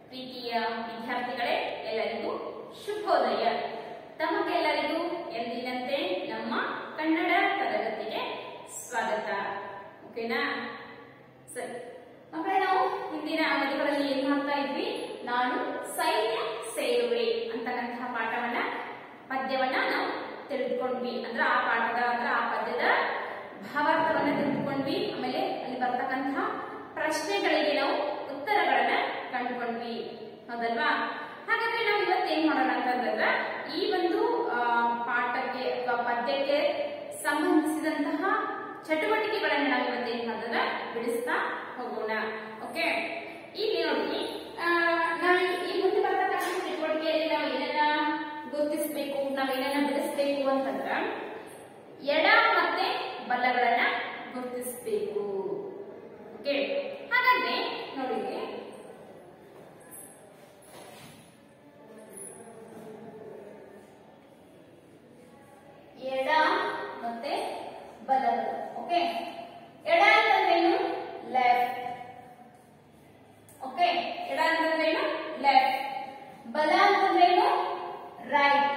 ಪ್ರೀತಿಯ ವಿದ್ಯಾರ್ಥಿಗಳೇ ಎಲ್ಲರಿಗೂ ಶುಭೋದಯ ತಮಗೆಲ್ಲರಿಗೂ ಎಂದಿನಂತೆ ನಮ್ಮ ಕನ್ನಡ ತರಗತಿಗೆ ಸ್ವಾಗತ ಓಕೆನಾ ಸರಿ ಮಕ್ಕಳೇ ನಾವು ಹಿಂದಿನ ಅವಧಿಗಳಲ್ಲಿ ಏನ್ ಮಾಡ್ತಾ ಇದ್ವಿ ನಾನು ಸೈನ್ಯ ಸೇರುವೆ ಅಂತಕ್ಕಂತಹ ಪಾಠವನ್ನ ಪದ್ಯವನ್ನ ನಾವು ತಿಳಿದುಕೊಂಡ್ವಿ ಅಂದ್ರೆ ಆ ಪಾಠದ ಅಂದ್ರೆ ಆ ಪದ್ಯದ ಭಾವಾರ್ಥವನ್ನ ತಿಳಿದುಕೊಂಡ್ವಿ ಆಮೇಲೆ ಅಲ್ಲಿ ಬರ್ತಕ್ಕಂತಹ ಪ್ರಶ್ನೆಗಳಿಗೆ ನಾವು ಉತ್ತರಗಳನ್ನ ಕಂಡುಕೊಂಡ್ವಿ ಹೌದಲ್ವಾ ಹಾಗಾದ್ರೆ ನಾವು ಇವತ್ತು ಏನ್ ಮಾಡೋಣ ಅಂತಂದ್ರೆ ಈ ಒಂದು ಆ, ಪಾಠಕ್ಕೆ ಅಥವಾ ಪದ್ಯಕ್ಕೆ ಸಂಬಂಧಿಸಿದಂತಹ ಚಟುವಟಿಕೆಗಳನ್ನ ನಾವು ಇವತ್ತು ಏನ್ ಮಾಡಿದ್ರೆ ಬಿಡಿಸ್ತಾ ಹೋಗೋಣ ಓಕೆ ಇಲ್ಲಿ ನೋಡಿ ಆ, ನಾವು ಈ ಮುಂದೆ ಬರ್ತಕ್ಕಂಥ ಚಟುವಟಿಕೆಯಲ್ಲಿ ನಾವು ಏನನ್ನ ಗುರುತಿಸಬೇಕು ನಾವು ಏನನ್ನ ಬಿಡಿಸ್ಬೇಕು ಅಂತಂದ್ರ ಎಡ ಮತ್ತೆ ಬಲಗಳನ್ನ ಗುರುತಿಸಬೇಕು ಓಕೆ ಹಾಗಾದ್ರೆ ನೋಡಿ ಇಲ್ಲಿ. ಎಡ ಮತ್ತೆ ಬಲಗಳು ಓಕೆ ಎಡ ಅಂತಂದ್ರೇನು ಲೆಫ್ಟ್ ಓಕೆ ಎಡ ಅಂತಂದ್ರೇನು ಲೆಫ್ಟ್ ಬಲ ಅಂತಂದ್ರೇನು ರೈಟ್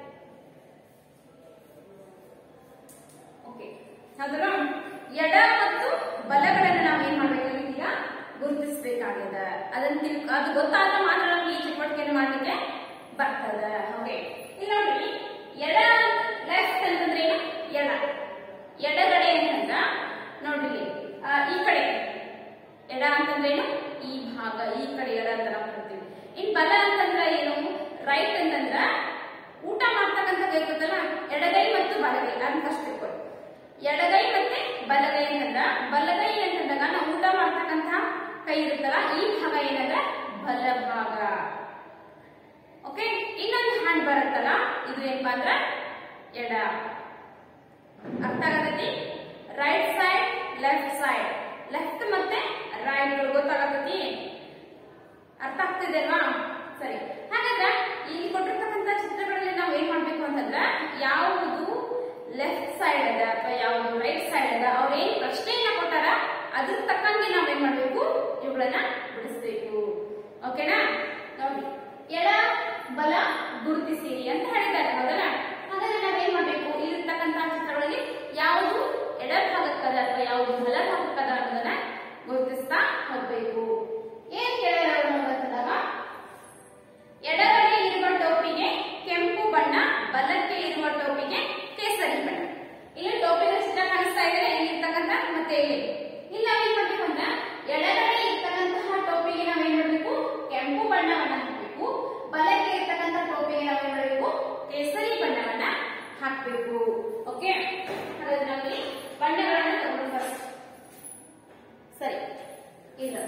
ಓಕೆ ಹೌದಲ್ಲ ಎಡ ಮತ್ತು ಬಲಗಳನ್ನು ನಾವು ಏನ್ ಮಾಡ್ಬೇಕು ಈಗ ಗುರುತಿಸಬೇಕಾಗಿದೆ ಅದನ್ನ ತಿಳ್ ಅದು ಗೊತ್ತಾದ್ರೆ ಮಾತ್ರ ನಮ್ಗೆ ಈ ಚಟುವಟಿಕೆಯನ್ನು ಮಾಡ್ಲಿಕ್ಕೆ ಬರ್ತದ ಓಕೆ ಇಲ್ಲಿ ನೋಡ್ರಿ ಎಡ ಲೆಫ್ಟ್ ಅಂತಂದ್ರೆ ಏನು ಎಡ ಎಡಗಡೆ ಅಂತಂದ್ರ ನೋಡ್ರಿ ಇಲ್ಲಿ, ಆ, ಈ ಕಡೆ ಎಡ ಅಂತಂದ್ರೆ ಏನು ಈ ಭಾಗ ಈ ಕಡೆ ಎಡ ಅಂತ ನಾವು ಹೇಳ್ತೀವಿ ಇನ್ ಬಲ ಅಂತಂದ್ರ ಏನು ರೈಟ್ ಅಂತಂದ್ರ ಊಟ ಮಾಡ್ತಕ್ಕಂಥ ಕೈ ಗೊತ್ತಲ್ಲ ಎಡಗೈ ಮತ್ತು ಬಲಗೈ ಅಂತ ಫಸ್ಟ್ ತಿಳ್ಕೊಳ್ಳಿ ಎಡಗೈ ಮತ್ತೆ ಬಲಗೈ ಅಂತಂದ್ರ ಬಲಗೈ ಅಂತಂದಾಗ ನಾವು ಊಟ ಮಾಡ್ತಕ್ಕಂಥ ಕೈ ಇರುತ್ತಲ್ಲ ಈ ಭಾಗ ಏನಂದ್ರ ಬಲ ಭಾಗ ಓಕೆ ಇನ್ನೊಂದು ಹ್ಯಾಂಡ್ ಬರುತ್ತಲ್ಲ ಇದು ಏನಪ್ಪಾ ಅಂದ್ರ ಎಡ ಅರ್ಥ ಆಗತೈತಿ right side left side left ಮತ್ತೆ ರೈಟ್ ಗೊತ್ತಾಗತೈತಿ ಅರ್ಥ ಆಗ್ತಿದೆ ಅಲ್ವಾ ಸರಿ ಹಾಗಾದ್ರೆ ಇಲ್ಲಿ ಕೊಟ್ಟಿರ್ತಕ್ಕಂಥ ಚಿತ್ರಗಳಲ್ಲಿ ನಾವು ಏನ್ ಮಾಡ್ಬೇಕು ಅಂತಂದ್ರ ಯಾವುದು ಲೆಫ್ಟ್ ಸೈಡ್ ಅದ ಅಥವಾ ಯಾವುದು ರೈಟ್ ಸೈಡ್ ಅದ ಅವ್ರ ಏನ್ ಪ್ರಶ್ನೆಯನ್ನ ಕೊಟ್ಟಾರ ಅದ್ರ ತಕ್ಕಂಗೆ ನಾವ್ ಏನ್ ಮಾಡ್ಬೇಕು ಇವುಗಳನ್ನ ಬಿಡಿಸ್ಬೇಕು ಓಕೆನಾ ನೋಡಿ ಎಡ ಬಲ ಗುರುತಿಸಿರಿ ಅಂತ ಹೇಳಿದ್ದಾರೆ ಹೌದಲ್ಲ ಹಾಗಾದ್ರೆ ನಾವೇನ್ ಮಾಡ್ಬೇಕು ಇಲ್ಲಿರ್ತಕ್ಕಂತಹ ಚಿತ್ರಗಳಲ್ಲಿ ಯಾವುದು ಎಡ ಭಾಗಕ್ಕದ ಅಥವಾ ಯಾವುದು ಬಲ ಭಾಗಕ್ಕದ ಅನ್ನೋದನ್ನ ಗುರುತಿಸ್ತಾ ಹೋಗ್ಬೇಕು ಏನ್ ಕೇಳಿದಾರೆ ಅವ್ರು ನೋಡ್ಬೇಕಂದಾಗ ಎಡಗಡೆ ಇರುವ ಟೋಪಿಗೆ ಕೆಂಪು ಬಣ್ಣ ಬಲಕ್ಕೆ ಇರುವ ಟೋಪಿಗೆ ಕೇಸರಿ ಬಣ್ಣ ಇಲ್ಲಿ ಟೋಪಿನ ಚಿತ್ರ ಕಾಣಿಸ್ತಾ ಇದೆ ಇಲ್ಲಿರ್ತಕ್ಕಂಥ ಮತ್ತೆ ಇಲ್ಲಿ ಇಲ್ಲಿ ನಾವೇನ್ ಮಾಡ್ಬೇಕು ಅಂತ ಎಡಗಡೆ ಇರ್ತಕ್ಕಂತಹ ಟೋಪಿಗೆ ನಾವೇನ್ ಮಾಡ್ಬೇಕು ಕೆಂಪು ಬಣ್ಣವನ್ನ ಹಾಕ್ಬೇಕು ಬಲಕ್ಕೆ ಇರ್ತಕ್ಕಂಥ ಟೋಪಿಗೆ ನಾವೇನ್ ಮಾಡ್ಬೇಕು ಕೇಸರಿ ಬಣ್ಣವನ್ನ ಹಾಕ್ಬೇಕು ಓಕೆ ಹಾಗಾದ್ರೆ ನಾವಿಲ್ಲಿ ಬಣ್ಣಗಳನ್ನ ತಗೊಂಡು ಫಸ್ಟ್ ಸರಿ ಇಲ್ಲ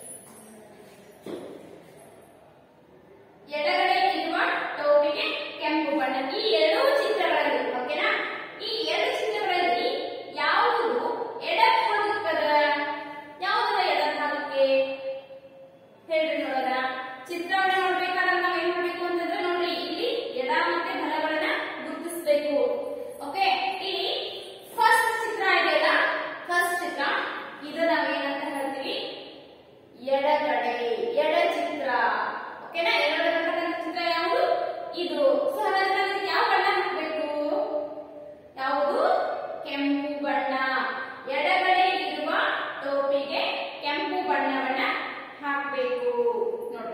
ಎಡಗಡೆ ಇರುವ ಟೋಪಿಗೆ ಕೆಂಪು ಬಣ್ಣ ಈ ಎರಡು ಚಿತ್ರಗಳಲ್ಲಿ ಓಕೆನಾ ಈ ಎರಡು ಚಿತ್ರಗಳಲ್ಲಿ ಯಾವುದು ಎಡ ಭಾಗಕ್ಕದ ಯಾವುದರ ಎಡ ಭಾಗಕ್ಕೆ ಹೇಳ್ರಿ ನೋಡೋಣ ಚಿತ್ರವನ್ನ ನೋಡ್ಬೇಕಾದ್ರೆ ನಾವ್ ಏನ್ ಮಾಡ್ಬೇಕು ಅಂತಂದ್ರೆ ನೋಡ್ರಿ ಇಲ್ಲಿ ಎಡ ಮತ್ತೆ ಬಲಗಳನ್ನ ಗುರುತಿಸಬೇಕು ಓಕೆ ಇಲ್ಲಿ ಫಸ್ಟ್ ಚಿತ್ರ ಇದೆಯಲ್ಲ ಫಸ್ಟ್ ಚಿತ್ರ ಇದು ನಾವೇನಂತ ಹೇಳ್ತೀವಿ ಎಡಗಡೆ ಎಡ ಚಿತ್ರ ಓಕೆನಾ ಎಡಗಡೆ ಬರ್ತಕ್ಕಂಥ ಚಿತ್ರ ಯಾವುದು ಇದು ಸೊ ಹಾಗಾದ್ರೆ ನಾವು ಇದಕ್ಕೆ ಯಾವ ಬಣ್ಣ ಹಾಕಬೇಕು ಯಾವುದು ಕೆಂಪು ಬಣ್ಣ ಎಡಗಡೆ ಇರುವ ಟೋಪಿಗೆ ಕೆಂಪು ಬಣ್ಣವನ್ನ ಹಾಕಬೇಕು ನೋಡಿ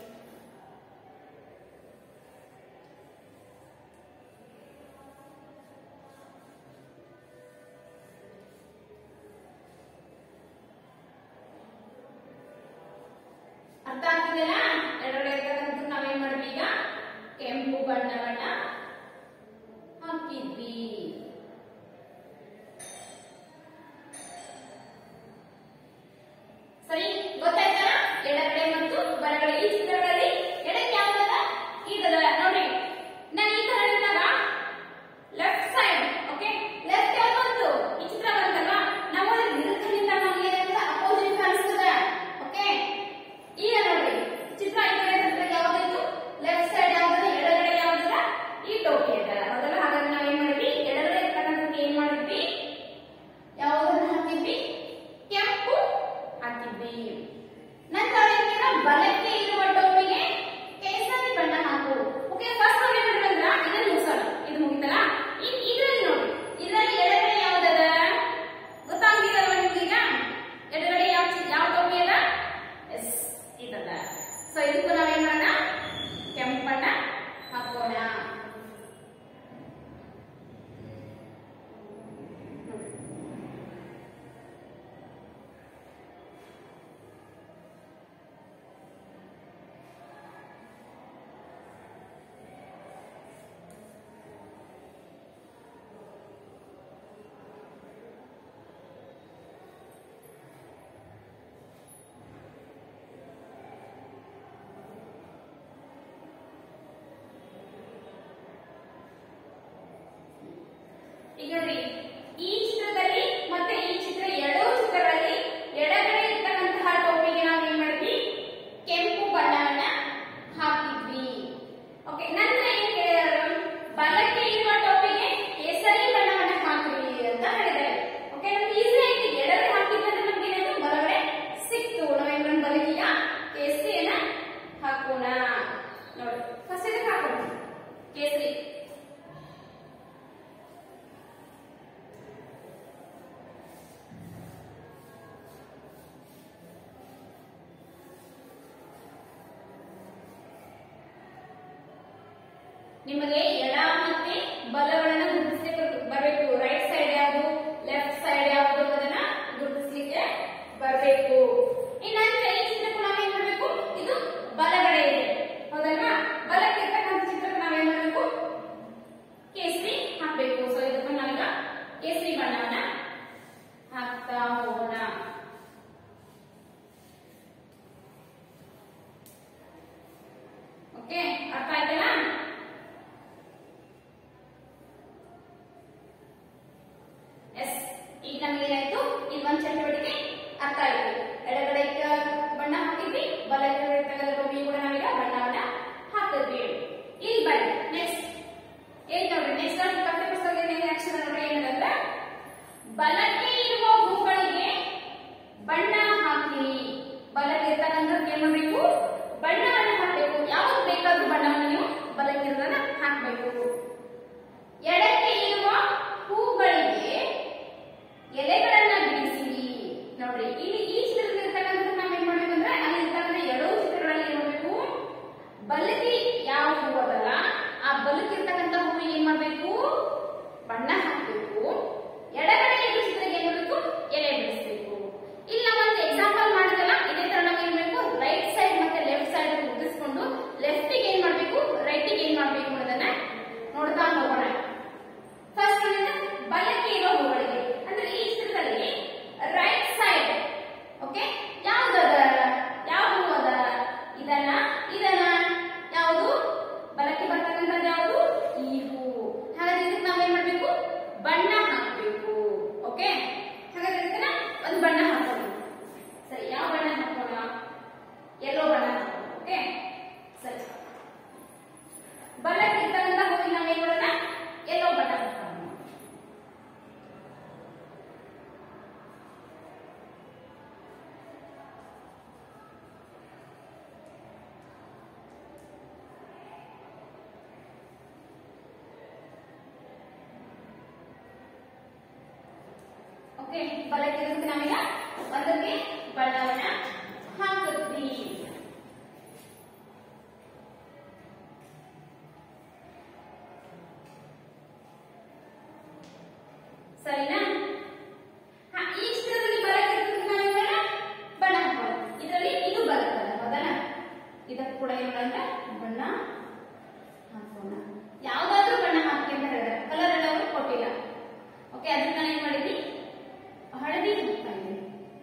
ಅರ್ಥ ಆಗ್ತಿದೆಯಲ್ಲ ಎಡಗಡೆ ಇರ್ತಕ್ಕಂಥ ನಾವೇನ್ ಮಾಡ್ವಿ ಈಗ ಕೆಂಪು ಬಣ್ಣವನ್ನ ಹಾಕಿದ್ವಿ ಸರಿ ಗೊತ್ತಾಯ್ತಾ ಎಡಗಡೆ ಮತ್ತು ಬಲಗಡೆ ಈ ಚಿತ್ರಗಳಲ್ಲಿ ಎಡಕ್ಕೆ ಯಾವ್ದದ ಇದದ ನೋಡಿ ನಾನು ಈ ತರ ಇದ್ದಾಗ ಲೆಫ್ಟ್ ಸೈಡ್ ಓಕೆ ಲೆಫ್ಟ್ ಯಾವ್ದು ಬಂತು ಈ ಚಿತ್ರ ಬಂತಲ್ವಾ ನಾವು ಅದನ್ನ ವಿರುದ್ಧದಿಂದ ನಮ್ಗೆ ಏನಂತ ಅಪೋಸಿಟ್ ಕಾಣಿಸ್ತದ ಓಕೆ ಈಗ ನೋಡ್ರಿ ಚಿತ್ರ ಈ ಕಡೆ ಬಂದ್ರೆ ಯಾವ್ದಿತ್ತು ಲೆಫ್ಟ್ ಸೈಡ್ ಯಾವ್ದದ ಎಡಗಡೆ ಯಾವ್ದದ ಬಣ್ಣ ಹಾಕಬೇಕು ಓಕೆ ಹಾಗಾದ್ರೆ ಇದನ್ನ ಒಂದು ಬಣ್ಣ ಹಾಕೋಣ ಸರಿ ಯಾವ ಬಣ್ಣ ಹಾಕೋಣ ಯೆಲ್ಲೋ ಬಣ್ಣ ಹಾಕೋಣ ಓಕೆ ಸರಿ ಬಣ್ಣಕ್ಕಿರ್ತಕ್ಕಂಥ ಹೋಗಿ ನಾವು ಏನ್ ಮಾಡೋಣ ಯೆಲ್ಲೋ ಬಣ್ಣ ಹಾಕೋಣ ಓಕೆ ಬಲಕ್ಕಿರೋದಕ್ಕೆ ನಾವೀಗ ಒಂದಕ್ಕೆ ಬಣ್ಣವನ್ನ ಹಾಕಿದ್ವಿ ಸರಿನಾ ಹಾ, ಈ ಚಿತ್ರದಲ್ಲಿ ಬಲಕ್ಕಿರೋದಕ್ಕೆ ನಾವು ಇವಾಗ ಬಣ್ಣ ಹಾಕೋಣ ಇದರಲ್ಲಿ ಇದು ಬರುತ್ತಲ್ಲ ಹೌದಲ್ಲ ಇದಕ್ಕೆ ಕೂಡ ಏನ್ ಮಾಡೋಣ ಬಣ್ಣ ಹಾಕೋಣ ಯಾವ್ದಾದ್ರೂ ಬಣ್ಣ ಹಾಕಿ ಅಂತ ಹೇಳಿದ್ರೆ ಕಲರ್ ಎಲ್ಲ ಅವರು ಕೊಟ್ಟಿಲ್ಲ ಓಕೆ ಅದಕ್ಕೆ ನಾನು ಏನ್ ಮಾಡಿದ್ವಿ ಹಳದಿ ಹಾಕ್ತಾ ಇದ್ದೀನಿ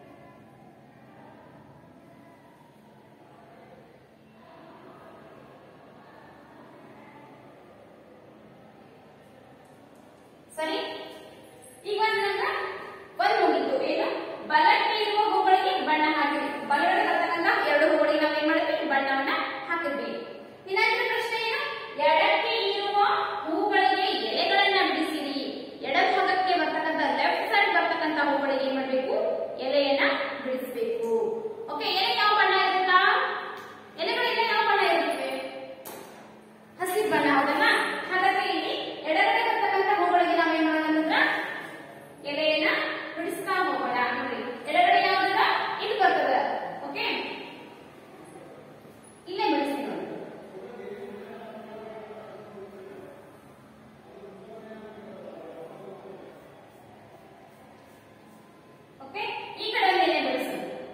ಸರಿ ಈಗ ನಮ್ಮ ಒಂದು ಮುಗಿತು ಏನು ಬಲಕ್ಕೆ ಇರುವ ಹೂಗಳಿಗೆ ಬಣ್ಣ ಹಾಕಿದ್ವಿ ಬಲಗಡೆ ಬರ್ತಕ್ಕಂಥ ಎರಡು ಹೂಗಳಿಗೆ ನಾವು ಏನ್ ಮಾಡಿದ್ವಿ ಬಣ್ಣವನ್ನ ಹಾಕಿದ್ವಿ ಇನ್ನೊಂದು ಪ್ರಶ್ನೆ ಏನು ಎಡಕ್ಕೆ ಇರುವ ಹೂಗಳಿಗೆ ಎಲೆಗಳನ್ನ ಬಿಡಿಸಿರಿ ಎಡ ಭಾಗಕ್ಕೆ ಬರ್ತಕ್ಕಂಥ ಲೆಫ್ಟ್ ಸೈಡ್ ಬರ್ತಕ್ಕಂಥ ಹೂಗಳಿಗೆ ಏನ್ ಮಾಡ್ಬೇಕು ಎಲೆಯನ್ನ ಬಿಡಿಸಬೇಕು ಓಕೆ ಎಲೆ ಯಾವ ಬಣ್ಣ ಇರುತ್ತಾ ಎಲೆಗಳಿಗೆ ಯಾವ ಬಣ್ಣ ಇರುತ್ತೆ ಹಸಿರು ಬಣ್ಣ ಹೌದಲ್ಲ ಹಾಗಾದ್ರೆ ಇಲ್ಲಿ ಎಡಗಡೆ ಬರ್ತಕ್ಕಂಥ ಹೂಗಳಿಗೆ ನಾವು ಏನ್ ಮಾಡೋಣ ಅಂದ್ರೆ ಎಲೆಯನ್ನ ಬಿಡಿಸ್ತಾ ಹೋಗೋಣ ನೋಡಿ ಎಡಗಡೆ ಯಾವ್ದಲ್ಲ ಇದು ಬರ್ತದೆ ಓಕೆ ಇಲ್ಲೇ ಬಿಡಿಸಿ ನೋಡಿ ಓಕೆ ಈ ಕಡೆ ಒಂದು ಎಲೆ ಬಿಡಿಸಿ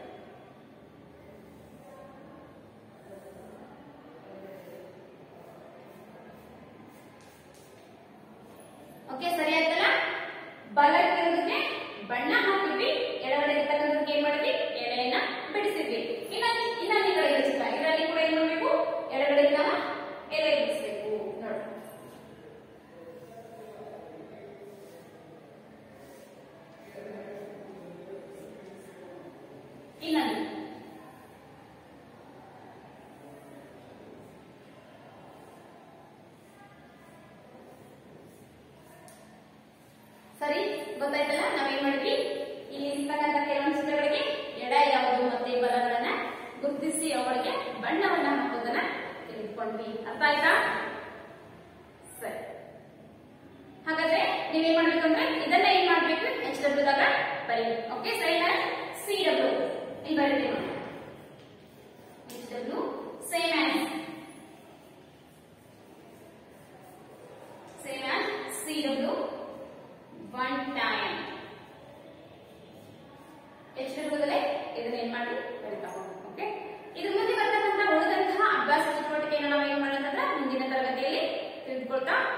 ಓಕೆ ಸರಿ ಆಯ್ತಲ್ಲ ಬಲಕ್ಕಿರೋದಕ್ಕೆ ಬಣ್ಣ ಹಾಕಿದ್ವಿ ಎಡಗಡೆ ಇರ್ತಕ್ಕಂಥದ್ದಕ್ಕೆ ಏನ್ ಮಾಡಿದ್ವಿ ಎಲೆಯನ್ನ ಬಿಡಿಸಿದ್ವಿ ಇನ್ನ ಇನ್ನೊಂದು ಈ ಕಡೆ ಇದೆ ಚಿತ್ರ ಇದರಲ್ಲಿ ಕೂಡ ಏನ್ ಮಾಡ್ಬೇಕು ಎಡಗಡೆ ನಾವು ಎಲೆ ಬಿಡಿಸ್ಬೇಕು ನೋಡಿ ಇನ್ನೊಂದು ಸರಿ ಗೊತ್ತಾಯ್ತಲ್ಲ ನಾವೇನ್ ಮಾಡಿದ್ವಿ ಇಲ್ಲಿ ಇರ್ತಕ್ಕಂಥ ಕೆಲವೊಂದು ಚಿತ್ರಗಳಿಗೆ ಎಡ ಯಾವುದು ಮತ್ತೆ ಬಲಗಳನ್ನ ಗುರುತಿಸಿ ಅವುಗಳಿಗೆ ಬಣ್ಣವನ್ನ ಹಾಕೋದನ್ನ ತಿಳಿದುಕೊಂಡ್ವಿ ಅರ್ಥ ಆಯ್ತಾ ಸರಿ ಹಾಗಾದ್ರೆ ನೀವೇನ್ ಮಾಡ್ಬೇಕು ಅಂದ್ರೆ ಇದನ್ನ ಏನ್ ಮಾಡ್ಬೇಕು ಎಚ್ ಡಬ್ಲ್ಯೂ ದಾಗ ಬರೀರಿ ಓಕೆ ಸರಿನಾ ಸಿ ಡಬ್ಲ್ಯೂ ಇಲ್ಲಿ ಬರೀತೀವಿ H W same as same as C W one time ಎಷ್ಟು ರೂಪದಲ್ಲೇ ಇದನ್ನ ಏನ್ ಮಾಡಿ ಬರಿತಾ ಹೋಗೋಣ ಓಕೆ ಇದ್ರ ಮುಂದೆ ಬರ್ತಕ್ಕಂಥ ಉಳಿದಂತಹ ಅಭ್ಯಾಸ ಚಟುವಟಿಕೆಯನ್ನು ನಾವು ಏನ್ ಮಾಡೋದಂದ್ರೆ ಮುಂದಿನ ತರಗತಿಯಲ್ಲಿ ತಿಳಿದುಕೊಳ್ತಾ